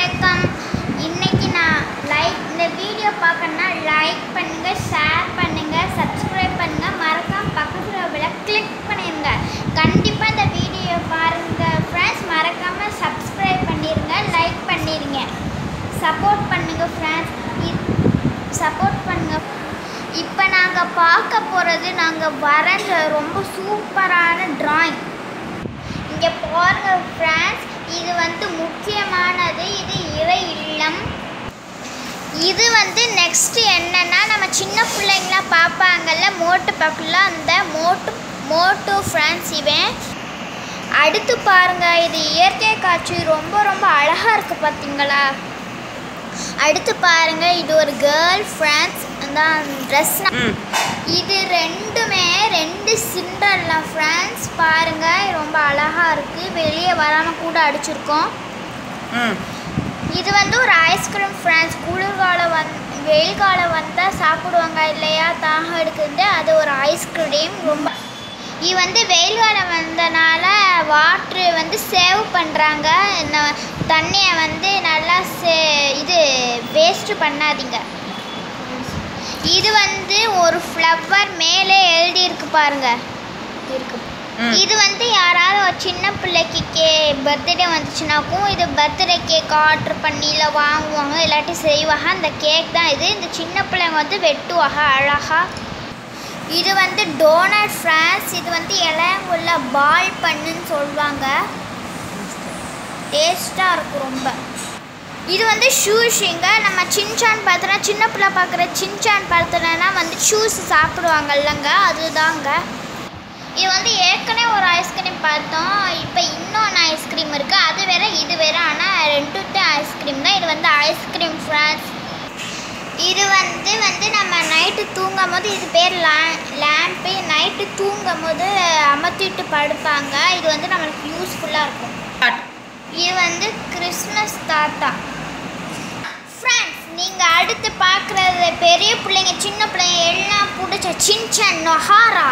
வணக்கம் இன்னைக்கு நான் லைக் இந்த வீடியோ பார்க்கணுன்னா லைக் பண்ணுங்க ஷேர் பண்ணுங்க சப்ஸ்கிரைப் பண்ணுங்க மறக்காம பக்கத்தில் உள்ள கிளிக் பண்ணிருங்க கண்டிப்பாக இந்த வீடியோ பாருங்க ஃப்ரெண்ட்ஸ் மறக்காம சப்ஸ்கிரைப் பண்ணிருங்க லைக் பண்ணிருங்க சப்போர்ட் பண்ணுங்க ஃப்ரெண்ட்ஸ் சப்போர்ட் பண்ணுங்க இப்போ நாங்கள் பார்க்க போகிறது நாங்கள் வரைஞ்ச ரொம்ப சூப்பரான டிராயிங் இங்கே பாருங்க ஃப்ரெண்ட்ஸ் இது வந்து முக்கியமானது இது இறை இல்லம் இது வந்து நெக்ஸ்ட் என்னன்னா நம்ம சின்ன பிள்ளைங்களாம் பார்ப்பாங்கல்ல மோட்டு பக்கத்தில் அந்த மோட்டு மோட்டு ஃப்ரெண்ட்ஸ் இவன் அடுத்து பாருங்க இது இயற்கை காட்சி ரொம்ப ரொம்ப அழகாக இருக்குது பார்த்தீங்களா அடுத்து பாருங்க இது ஒரு கேர்ள் ஃப்ரெண்ட்ஸ் தான் ட்ரெஸ் ம் இது ரெண்டுமே ரெண்டு சிண்டர்ல ஃப்ரெண்ட்ஸ் பாருங்க ரொம்ப அழகா இருக்கு வெளியே வராம கூட அடிச்சிருக்கோம் ம் இது வந்து ஒரு ஐஸ்கிரீம் ஃப்ரெண்ட்ஸ் குளிர்காலம் வந் வெயில் காலம் வந்தால் சாப்பிடுவாங்க இல்லையா தாகம் எடுக்குது அது ஒரு ஐஸ்கிரீம் ரொம்ப இது வந்து வெயில் காலம் வந்தனால வாட்ரு வந்து சேவ் பண்ணுறாங்க தண்ணியை வந்து நல்லா சே இது வேஸ்ட்டு பண்ணாதீங்க இது வந்து ஒரு ஃப்ளவர் மேலே எழுதியிருக்கு பாருங்க இருக்கு ம். இது வந்து யாராவது ஒரு சின்ன பிள்ளைக்கு கே பர்த்டே வந்துச்சுனாக்கும் இது பர்த்டே கேக் ஆர்டர் பண்ணி இல்லை வாங்குவாங்க இல்லாட்டி செய்வாங்க அந்த கேக் தான் இது இந்த சின்ன பிள்ளைங்க வந்து வெட்டுவாங்க அழகா இது வந்து டோனட் ஃப்ரான்ஸ் இது வந்து இலையங்குள்ள பால் பண்ணுன்னு சொல்லுவாங்க டேஸ்ட்டாக இருக்கும் ரொம்ப இது வந்து ஷூஷிங்க நம்ம சின்சான் பார்த்தோன்னா சின்ன பிள்ளை பார்க்குற சின்சான் பார்த்தோன்னா வந்து ஷூஸ் சாப்பிடுவாங்க இல்லைங்க அதுதாங்க இது வந்து ஏற்கனவே ஒரு ஐஸ்கிரீம் பார்த்தோம் இப்போ இன்னொன்று ஐஸ்கிரீம் இருக்குது அது வேற இது வேற ஆனால் ரெண்டுமே ஐஸ்கிரீம் தான் இது வந்து ஐஸ்கிரீம் ஃப்ரான்ஸ் இது வந்து வந்து நம்ம நைட்டு தூங்கும் போது இது பேர் லே லேம்ப்பு நைட்டு தூங்கும் போது அமர்த்திட்டு படுப்பாங்க இது வந்து நம்மளுக்கு யூஸ்ஃபுல்லாக இருக்கும் ஸ்டார்ட் இது வந்து கிறிஸ்மஸ் தாத்தா ஃப்ரெண்ட்ஸ் நீங்கள் அடுத்து பார்க்குறது பெரிய பிள்ளைங்க சின்ன பிள்ளைங்க எல்லாம் பிடிச்ச சின்சன் நொஹாரா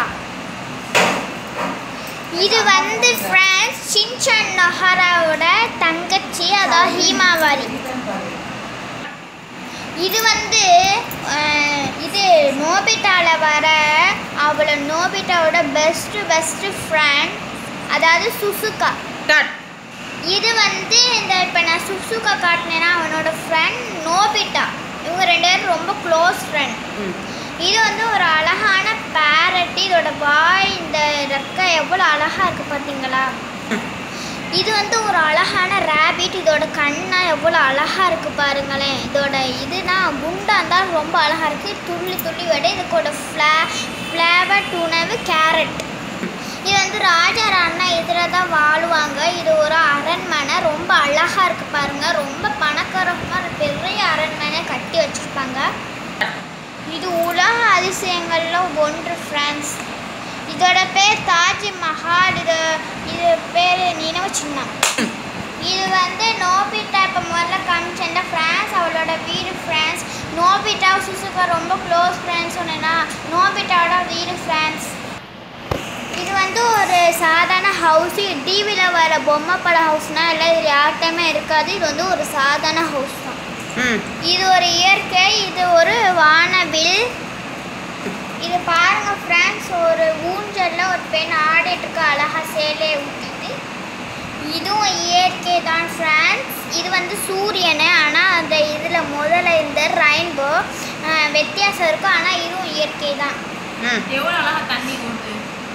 இது வந்து ஃப்ரெண்ட்ஸ் சின்சன் நொஹாராவோட தங்கச்சி அதாவது ஹீமாவாரி இது வந்து அஹ், இது நோபிட்டால வர அவளோட நோபிட்டாவோட பெஸ்ட்டு பெஸ்ட்டு ஃப்ரெண்ட் அதாவது சுசுகா ஸ்டார்ட் இது வந்து இந்த இப்போ நான் சுசுகா காட்டினேன்னா அவனோட ஃப்ரெண்ட் நோபிட்டா இவங்க ரெண்டு பேரும் ரொம்ப க்ளோஸ் ஃப்ரெண்ட் ம் இது வந்து ஒரு அழகான பேரட் இதோட வாய் இந்த ரெக்கை எவ்வளோ அழகாக இருக்குது பார்த்தீங்களா இது வந்து ஒரு அழகான ரேபிட் இதோட கண்ணா எவ்வளோ அழகாக இருக்குது பாருங்களேன் இதோட இதுனா குண்டா இருந்தால் ரொம்ப அழகாக இருக்குது துள்ளி துள்ளி விட இதுக்கோட ஃப்ளே ஃப்ளேவர் உணவு கேரட் இது வந்து ராஜா ராணா இதில் தான் வாழுவாங்க இது ஒரு அரண்மனை ரொம்ப அழகாக இருக்குது பாருங்க ரொம்ப பணக்காரமாக பெரிய அரண்மனை கட்டி வச்சுருப்பாங்க இது உலக அதிசயங்கள்ல ஒன்று ஃப்ரான்ஸ் இதோட பேர் தாஜ்மஹால் இது இது பேர் நினைவு சின்னம் இது வந்து நோபிட்டா இப்போ முதல்ல காமிச்சேன்ல ஃப்ரான்ஸ் அவளோட வீடு ஃப்ரான்ஸ் நோபிட்டா சுசுகா ரொம்ப க்ளோஸ் ஃப்ரெண்ட்ஸ் சொன்னேன்னா நோபிட்டாவோட வீடு ஃப்ரான்ஸ் இது வந்து ஒரு சாதாரண ஹவுஸ் டிவியில் வர பொம்மை பட ஹவுஸ்னால் எல்லாம் இது யார்கிட்டயுமே இருக்காது இது வந்து ஒரு சாதாரண ஹவுஸ் தான் ம் இது ஒரு இயற்கை இது ஒரு வானவில் இது பாருங்க ஃப்ரெண்ட்ஸ் ஒரு ஊஞ்சல்ல ஒரு பெண் ஆடிட்டு இருக்க அழகா சேலையை ஊட்டிட்டு இதுவும் இயற்கை தான் ஃப்ரெண்ட்ஸ் இது வந்து சூரியனு ஆனால் அந்த இதில் முதல்ல இந்த ரெயின்போ வித்தியாசம் இருக்கும் ஆனால் இதுவும் இயற்கை தான் ம் எவ்வளோ அழகா தண்ணி ஊத்து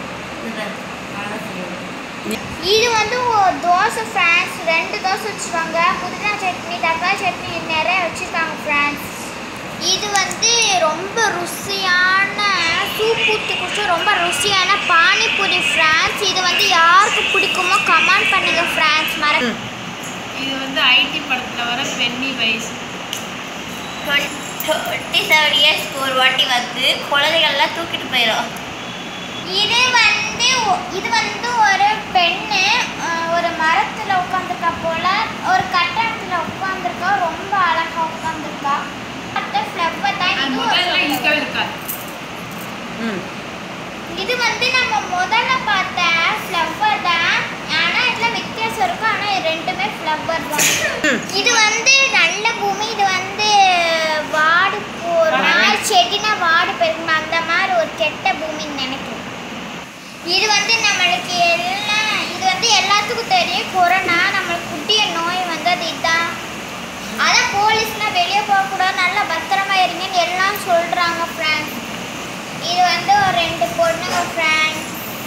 இது வந்து ஒரு தோசை ஃப்ரான்ஸ் ரெண்டு தோசை வச்சுருவாங்க புதினா சட்னி தக்காளி சட்னி நிறைய வச்சுருக்காங்க ஃப்ரான்ஸ் இது வந்து ரொம்ப ருசியான சூப் ஊற்றி குடிச்சா ரொம்ப ருசியான பானிபூரி ஃப்ரான்ஸ் இது வந்து யாருக்கு பிடிக்குமோ கமெண்ட் பண்ணுங்க ஃப்ரான்ஸ் மற ம். இது வந்து ஐடி படத்துல வர பென்னி வைஸ் டுவெண்ட்டி செவன் இயர்ஸ்க்கு ஒரு வாட்டி வந்து குழந்தைகள்லாம் தூக்கிட்டு போயிடும் இது வந்து ஒ- இது வந்து ஒரு பெண்ணு அஹ், ஒரு மரத்தில் உட்காந்துருக்கா போல ஒரு கட்டடத்தில் உட்காந்துருக்கா ரொம்ப அழகா உட்காந்துருக்கா ஃப்ளவர் தான் அது இது ஒரு முதல்ல flower. இருக்கவே இருக்காது ம் இது வந்து நம்ம முதல்ல பார்த்த ஃப்ளவர் தான் ஆனால் இதில் வித்தியாசம் இருக்கும் ஆனால் இது ரெண்டுமே ஃப்ளவர் ரப்பர் தான் இது வந்து நல்ல பூமி இது வந்து வாடு போகிற மாதிரி செடினா வாடு பெருக்கணும் அந்த மாதிரி ஒரு கெட்ட பூமின்னு நினைக்கிறேன் இது வந்து நம்மளுக்கு எல்லாம் இது வந்து எல்லாத்துக்கும் தெரியும் கொரோனா நம்மளுக்கு குட்டிய நோய் வந்து அது இதுதான் அதான் போலீஸ்லாம் வெளியே போகக்கூடாது நல்லா பத்திரமா இருங்கன்னு எல்லாம் சொல்கிறாங்க ஃப்ரெண்ட்ஸ் இது வந்து ஒரு ரெண்டு பொண்ணுங்க ஃப்ரெண்ட்ஸ்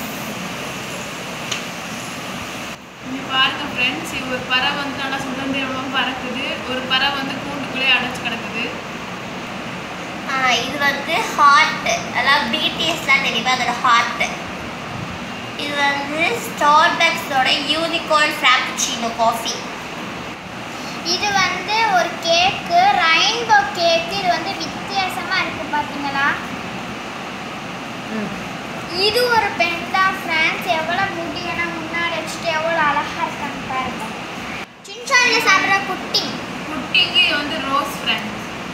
இங்க பாருங்க ஃப்ரெண்ட்ஸ் ஒரு பறவை வந்து நல்லா சுதந்திரமா பறக்குது ஒரு பறவை வந்து கூண்டுக்குள்ளே அடைச்சு கிடக்குது ஆ, இது வந்து ஹார்ட் அதாவது பிடிஎஸ்லாம் தெரியுமா அதோட ஹார்ட் இது வந்து ஸ்டார்பக்ஸோட யூனிகார்ன் ஃப்ராப்புச்சினோ காஃபி இது வந்து ஒரு கேக்கு ரெயின்போ கேக்கு இது வந்து வித்தியாசமாக இருக்குது பார்த்தீங்களா ம் இது ஒரு பெண் தான் ஃப்ரான்ஸ் எவ்வளோ முடியணும் முன்னாடி வச்சுட்டு எவ்வளோ அழகாக இருக்காங்க பாருங்க சின்சானில் சாப்பிட்ற குட்டி குட்டிக்கு வந்து ரோஸ் ஃப்ரெண்ட்ஸ்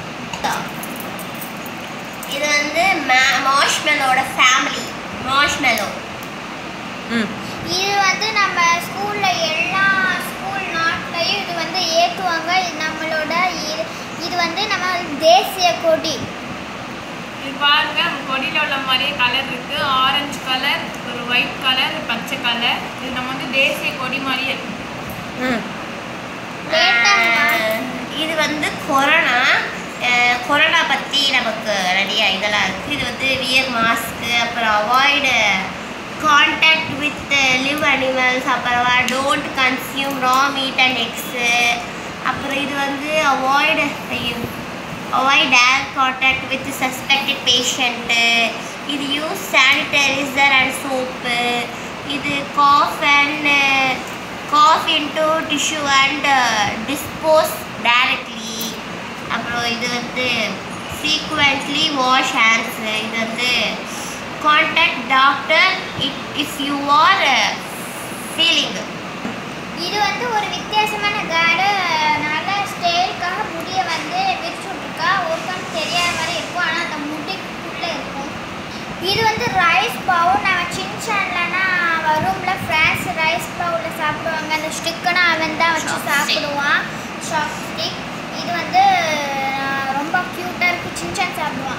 இது வந்து மாஷ்மெலோட ஃபேமிலி மாஷ்மெலோ ம் இது வந்து நம்ம ஸ்கூலில் எல்லா ஸ்கூல் நாட்லையும் இது வந்து ஏற்றுவாங்க இது நம்மளோட இது இது வந்து நம்ம தேசிய கொடி இது பாருங்க நம்ம கொடியில உள்ள மாதிரியே கலர் இருக்கு ஆரஞ்சு கலர் ஒரு ஒயிட் கலர் பச்சை கலர் இது நம்ம வந்து தேசிய கொடி மாதிரியே இருக்கு ம் லேட்டாக இது வந்து கொரோனா அஹ், கொரோனா பற்றி நமக்கு நிறைய இதெல்லாம் இருக்குது இது வந்து வியர் மாஸ்க்கு அப்புறம் avoid contact with live animals அப்புறமா don't consume raw meat and eggs அப்புறம் இது வந்து avoid avoid air contact with suspected patient இது யூஸ் சானிடைசர் அண்ட் சோப்பு இது cough and cough into tissue and dispose directly அப்புறம் இது வந்து ஃப்ரீக்குவெண்ட்லி வாஷ் ஹேண்ட்ஸ் இது வந்து contact doctor it if you are feeling இது வந்து ஒரு வித்தியாசமான காடு நல்ல ஸ்டைலுக்காக முடிய வந்து விரிச்சு விட்ருக்கா ஒருத்தன் தெரியாத மாதிரி இருக்கும் ஆனால் அந்த முடிக்குள்ளே இருக்கும் இது வந்து ரைஸ் பவுல் நம்ம சின்சான்லனா வரும்ல ஃப்ரான்ஸ் ரைஸ் பவுலில் சாப்பிடுவாங்க அந்த ஸ்டிக்குனா அவன் தான் வச்சு Chopstick. சாப்பிடுவான் சாப்ஸ்டிக் இது வந்து அஹ், ரொம்ப க்யூட்டாக இருக்குது சின்சான் சாப்பிடுவான்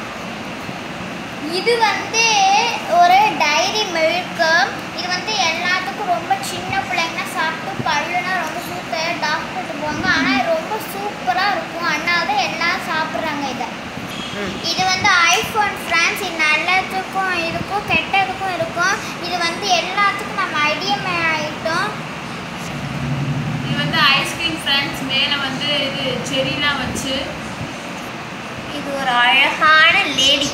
இது வந்து ஒரு டைரி மில்க்கு இது வந்து எல்லாத்துக்கும் ரொம்ப சின்ன பிள்ளைங்கன்னா சாப்பிட்டு பல்லுனா ரொம்ப சூப்பர் டாக்டர்கிட்ட போவாங்க ஆனால் இது ரொம்ப சூப்பராக இருக்கும் அதனால தான் எல்லாம் சாப்பிட்றாங்க இதை ம் இது வந்து ஐஃபோன் ஃப்ரான்ஸ் இது நல்லதுக்கும் இருக்கும் கெட்டதுக்கும் இருக்கும் இது வந்து எல்லாத்துக்கும் நம்ம அடியமை ஆகிட்டோம் இது வந்து ஐஸ்கிரீம் ஃப்ரெண்ட்ஸ் மேலே வந்து இது செடிலாம் வச்சு இது ஒரு அழகான lady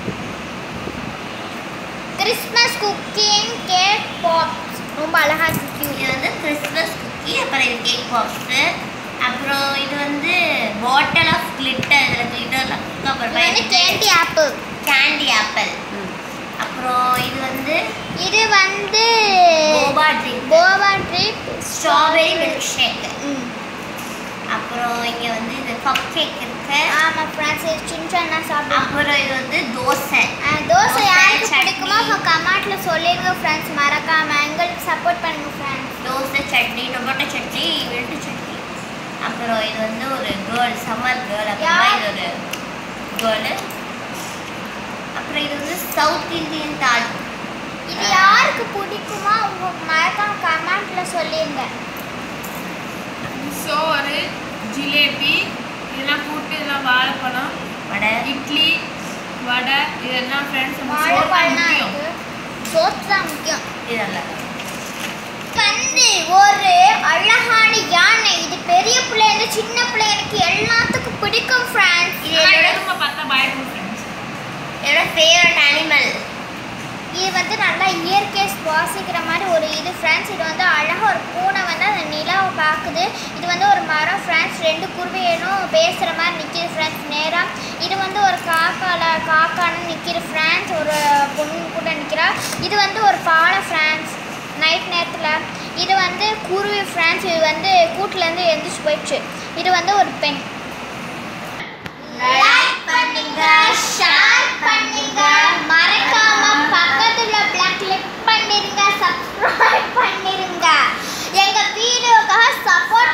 Christmas cooking cake pops ரொம்ப அழகாக இருக்கு இது வந்து கிறிஸ்மஸ் குக்கி அப்புறம் இது கேக் பாப்ஸு அப்புறம் இது வந்து பாட்டில் ஆஃப் கிளிட்டர் இதில் கிளிட்டர்லாம் இது வந்து கேண்டி ஆப்பிள் கேண்டி ஆப்பிள் ம் அப்புறம் இது வந்து இது வந்து boba drink Goa trip strawberry milk shake ம் அப்புறம் இங்கே வந்து இது கப் கேக் இருக்கு ஆமாம் ஃப்ரெண்ட்ஸ் இது சின்ன சாப்பிடுவோம் அப்புறம் இது வந்து தோசை அஹ் தோசை தோசை, யாருக்கு சட்னி. பிடிக்குமோ கமெண்ட்ல சொல்லிடுங்க ஃப்ரெண்ட்ஸ் மறக்காம எங்களுக்கு சப்போர்ட் பண்ணுங்க ஃப்ரெண்ட்ஸ் தோசை சட்னி டொமேட்டோ சட்னி வெட்டு சட்னி அப்புறம் இது வந்து ஒரு கேர்ள் சம்மர் கேர்ள் அப்புறமா யார்? இது ஒரு கேர்ளு அப்புறம் இது வந்து சவுத் இந்தியன் தால் இது யாருக்கு பிடிக்குமோ உங்களுக்கு மறக்காம கமெண்ட்ல சொல்லிடுங்க சோறு ஜிலேபி இதெல்லாம் கூட்டு இதெல்லாம் வாழைப்பழம் வடை இட்லி வடை இதெல்லாம் ஃப்ரெண்ட்ஸ் வாழைப்பழம்னா இது சோத்து தான் முக்கியம் இதெல்லாம் வந்து ஒரு அழகான யானை இது பெரிய பிள்ளைங்க சின்ன பிள்ளைங்களுக்கு எல்லாத்துக்கும் பிடிக்கும் ஃப்ரெண்ட்ஸ் இது என்னோட எருமை பார்த்தா பயப்படும் ஃப்ரெண்ட்ஸ் என்னோட ஃபேவரட் அனிமல் இது வந்து நல்லா இயற்கையை சுவாசிக்கிற மாதிரி ஒரு இது ஃப்ரெண்ட்ஸ் இது வந்து அழகாக ஒரு பூனை வந்து அந்த நிலாவை பார்க்குது இது வந்து ஒரு மரம் ஃப்ரெண்ட்ஸ் ரெண்டு குருவிகளும் பேசுகிற மாதிரி நிற்கிது ஃப்ரெண்ட்ஸ் நேராக இது வந்து ஒரு காக்கால காக்கான்னு நிற்கிது ஃப்ரெண்ட்ஸ் ஒரு பொண்ணு கூட நிற்கிறா இது வந்து ஒரு பாலை ஃப்ரெண்ட்ஸ் நைட் நேரத்தில் இது வந்து குருவி ஃப்ரெண்ட்ஸ் இது வந்து கூட்டிலேருந்து எந்திரிச்சு போயிடுச்சு இது வந்து ஒரு பெண் லைக் பண்ணுங்க ஷேர் பண்ணுங்க மறக்காம பக்கத்துல பிளாக் கிளிக் பண்ணிருங்க சப்ஸ்கிரைப் பண்ணிருங்க எங்க வீடியோக்காக சப்போர்ட்